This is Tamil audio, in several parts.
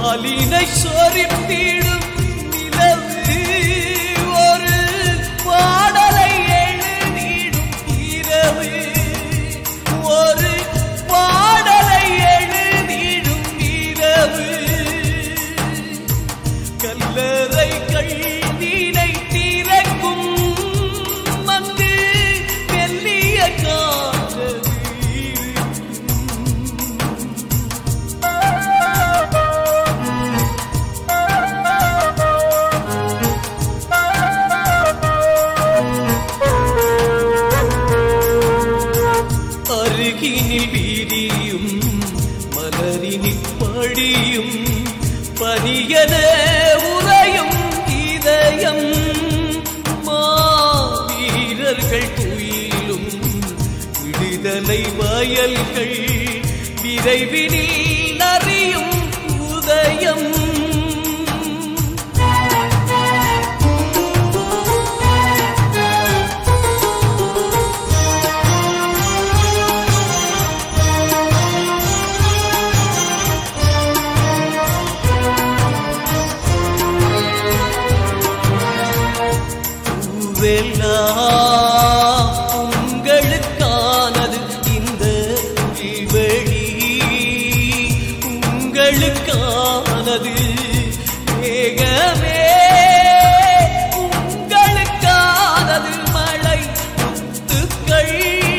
பாலினை சொரித்திடும் நிலவு ஒரு பாடலை எழுதிடும் இரவு ஒரு பாடலை எழுதிடும் இரவு கல்லறை கண்ணீரை திறக்கும் வந்து மெல்லிய காதல் அருகினில் வீரியும் மலரினில் படியும் பனியன உறையும் இதயம் மாவீரர்கள் துயிலும் விடுதலை வயல்கள் விரைவினில் அறியும் உதயம் பூவெல்லாம் உங்களுக்கானது இந்த வெளி உங்களுக்கானது மேகமே உங்களுக்கானது மழை முத்துக்கள்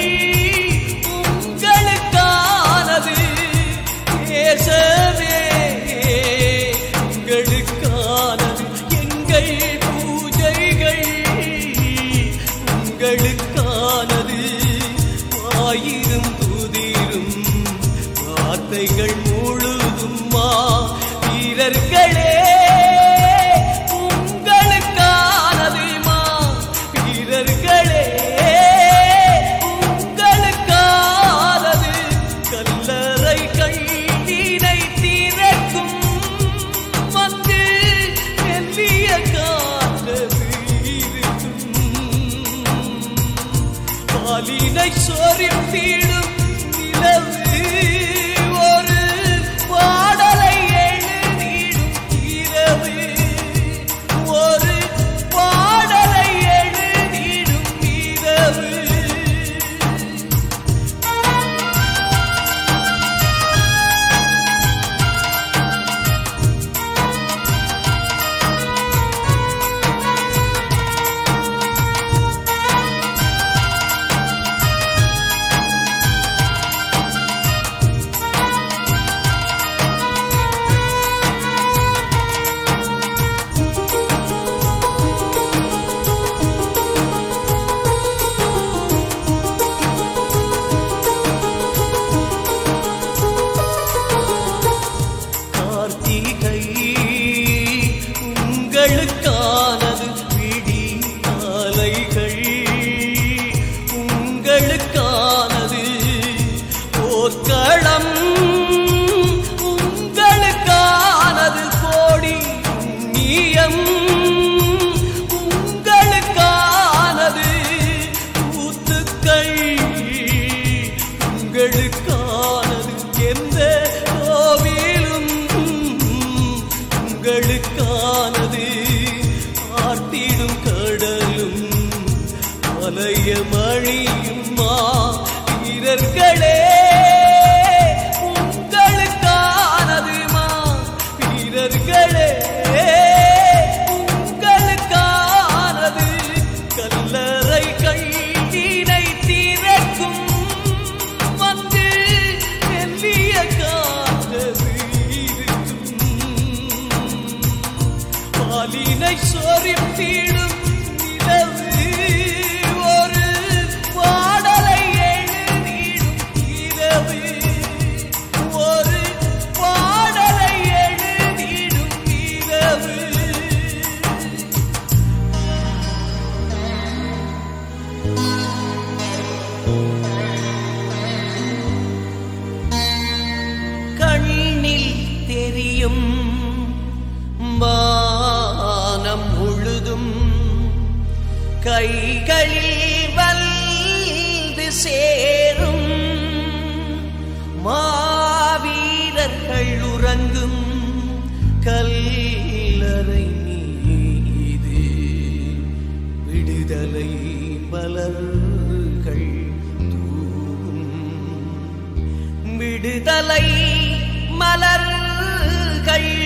உங்களுக்கானது தேசமே உங்களுக்கானது எங்கள் பூஜைகள் உங்களுக்கானது ஆயிரம் புதிரும் வார்த்தைகள் முழுதும் மா வீரர்களே உங்களுக்கானது மா வீரர்களே உங்களுக்கானது கல்லறை கண்ணீரை திறக்கும் வந்து மெல்லிய காதது இருக்கும் பாலினை சொரித்திடும் நிலவு ஒரு பாடலை எழுதிடும் இரவு ஒரு பாடலை எழுதிடும் இரவு கார்த்திகை உங்களுக்கானது விடி காலைகள் உங்களுக்கானது போர்க்களம் உங்களுக்கானது கோடி புண்ணியம் உங்களுக்கானது கூத்துக்கள் உங்களுக்கானது எந்த கோவிலும் உங்களுக்கானது ஆட்டிடும் கடலும் மலைய மழியும் மா வீரர்களே உங்களுக்கானது மா வீரர்களே உங்களுக்கானது கல்லறை கண்ணீரை திறக்கும் வந்து மெல்லிய காதது இருக்கும் பாலினை சொரித்திடும் நிலவு ஒரு பாடலை எழுதிடும் இரவு ஒரு பாடலை எழுதிடும் இரவு கண்ணில் தெரியும் வானம் முழுதும் கைகளில் வந்து சேரும் மாவீரர்கள் உறங்கும் விடுதலை மலர்கள் தூவும் விடுதலை மலர்கள்